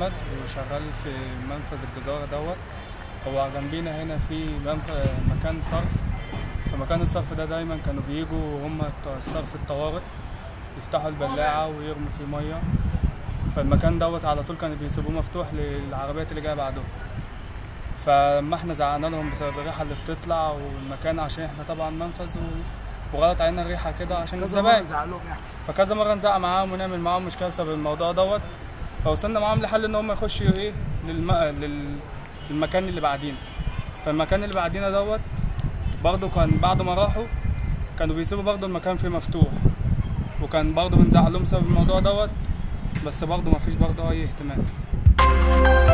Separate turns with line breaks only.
محمد وشغال في منفذ الجزارة دوت هو جنبينا هنا في منفذ مكان صرف فمكان الصرف ده دايما كانوا بيجوا هم بتوع الصرف الطوارئ يفتحوا البلاعة ويرموا فيه مية فالمكان دوت على طول كانوا بيسيبوه مفتوح للعربيات اللي جاية بعدهم فلما احنا زعقنا لهم بسبب الريحة اللي بتطلع والمكان عشان احنا طبعا منفذ و- وغلط علينا الريحة كده عشان
كذا مرة
الزباين
نزعلهم يعني
فكذا مره نزعق معاهم ونعمل معاهم مشكله بسبب الموضوع دوت فوصلنا معاهم لحل ان هم يخشوا ايه للم... لل... للمكان اللي بعدينا فالمكان اللي بعدينا دوت برضه كان بعد ما راحوا كانوا بيسيبوا برضه المكان فيه مفتوح وكان برضه بنزعق لهم بسبب الموضوع دوت بس برضه مفيش برضه اي اهتمام